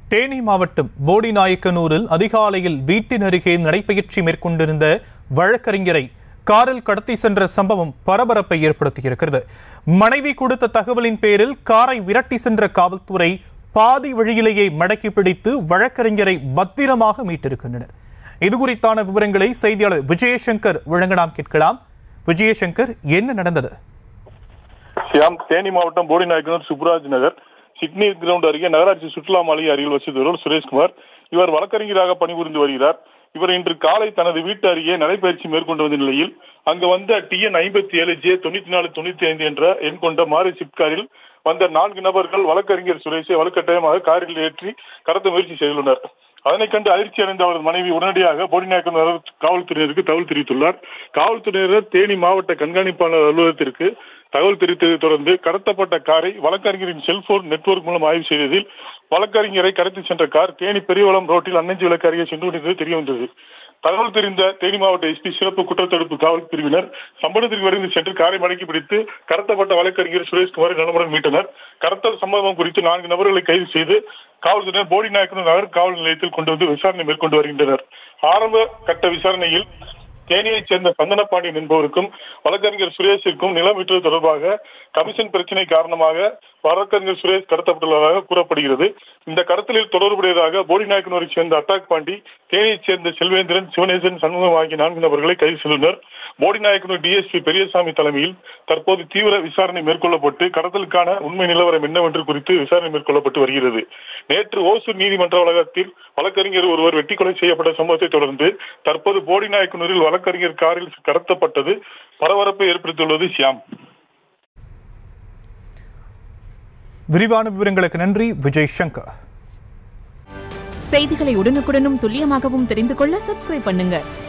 தேனி மாவட்டம் போடிநாயக்கனூரில் அதிகாலையில் வீட்டின் அருகே நடைபயிற்சி மேற்கொண்டிருந்த வழக்கறிஞரை காரில் கடத்தி சென்ற சம்பவம் பரபரப்பை ஏற்படுத்தியிருக்கிறது மனைவி கொடுத்த தகவலின் பேரில் காரை விரட்டி சென்ற காவல்துறை பாதி வழியிலேயே மடக்கி பிடித்து வழக்கறிஞரை பத்திரமாக மீட்டிருக்கின்றனர் இது குறித்தான விவரங்களை செய்தியாளர் விஜயசங்கர் வழங்க நாம் கேட்கலாம் விஜயசங்கர் என்ன நடந்தது சியாம் தேனி மாவட்டம் போடிநாயக்கனூர் சுப்ராஜ் நகர் சிட்னி கிரவுண்ட் அருகே நகராட்சி சுற்றுலா மாளிகை அருகில் வசித்து வருவர் சுரேஷ்குமார் இவர் வழக்கறிஞராக பணிபுரிந்து வருகிறார் இவர் இன்று காலை தனது வீட்டு அருகே நடைபயிற்சி மேற்கொண்டு வந்த நிலையில் அங்கு வந்த டிஎன் ஐம்பத்தி ஏழு ஜே தொண்ணூத்தி நாலு தொண்ணூத்தி ஐந்து என்ற எண் கொண்ட மாரி ஷிப்ட் காரில் வந்த நான்கு நபர்கள் வழக்கறிஞர் சுரேஷை வலுக்கட்டாயமாக காரில் ஏற்றி கடத்த முயற்சி செய்துள்ளனர் அதனைக் கண்டு அதிர்ச்சி அடைந்த அவரது மனைவி உடனடியாக போடிநாயக்கனூர் காவல்துறையினருக்கு தகவல் தெரிவித்துள்ளார் காவல்துறையினர் தேனி மாவட்ட கண்காணிப்பாளர் அலுவலகத்திற்கு தகவல் தெரிவித்ததை தொடர்ந்து கடத்தப்பட்ட காரை வழக்கறிஞரின் செல்போன் நெட்வொர்க் மூலம் ஆய்வு செய்ததில் வழக்கறிஞரை கடத்தி சென்ற கார் தேனி பெரியவளம் ரோட்டில் அன்னஞ்சி விளக்கு அருகே சென்று கொண்டிருந்தது தெரிய வந்தது தகவல் தெரிந்த தேனி மாவட்ட எஸ்பி சிறப்பு குற்றத்தடுப்பு காவல் பிரிவினர் சம்பவத்திற்கு விரைந்து சென்று காரை மடக்கி பிடித்து கடத்தப்பட்ட வழக்கறிஞர் சுரேஷ்குமாரை நலமுடன் மீட்டனர் கடத்தல் சம்பவம் குறித்து நான்கு நபர்களை கைது செய்து காவல்துறையினர் போடி நாயக்கனூர் நகர் காவல் நிலையத்தில் கொண்டு வந்து விசாரணை மேற்கொண்டு வருகின்றனர் ஆரம்ப கட்ட விசாரணையில் தேனியைச் சேர்ந்த சந்தனபாண்டியன் என்பவருக்கும் வழக்கறிஞர் சுரேஷிற்கும் நிலம் விட்டது தொடர்பாக கமிஷன் பிரச்சினை காரணமாக வழக்கறிஞர் சுரேஷ் கடத்தப்பட்டுள்ளதாக கூறப்படுகிறது இந்த கடத்தலில் தொடர்புடையதாக போடிநாயக்கனூரைச் சேர்ந்த அட்டாக் பாண்டி தேனியைச் சேர்ந்த செல்வேந்திரன் சிவனேசன் சண்முகம் ஆகிய நான்கு நபர்களை கைது செய்துள்ளனர் போடிநாயக்கனூர் டிஎஸ்பி பெரியசாமி தலைமையில் தற்போது தீவிர விசாரணை மேற்கொள்ளப்பட்டு கடத்தலுக்கான உண்மை நிலவரம் என்னவென்று குறித்து விசாரணை மேற்கொள்ளப்பட்டு வருகிறது நேற்று ஓசூர் நீதிமன்ற வளாகத்தில் வழக்கறிஞர் ஒருவர் வெட்டி கொலை செய்யப்பட்ட சம்பவத்தை தொடர்ந்து தற்போது போடிநாயக்கனூரில் வழக்கறிஞர் காரில் கடத்தப்பட்டது பரபரப்பை ஏற்படுத்தியுள்ளது சியாம் விரிவான விவரங்களுக்கு நன்றி விஜய் சங்கர் செய்திகளை உடனுக்குடனும் துல்லியமாகவும் தெரிந்து கொள்ள சப்ஸ்கிரைப் பண்ணுங்க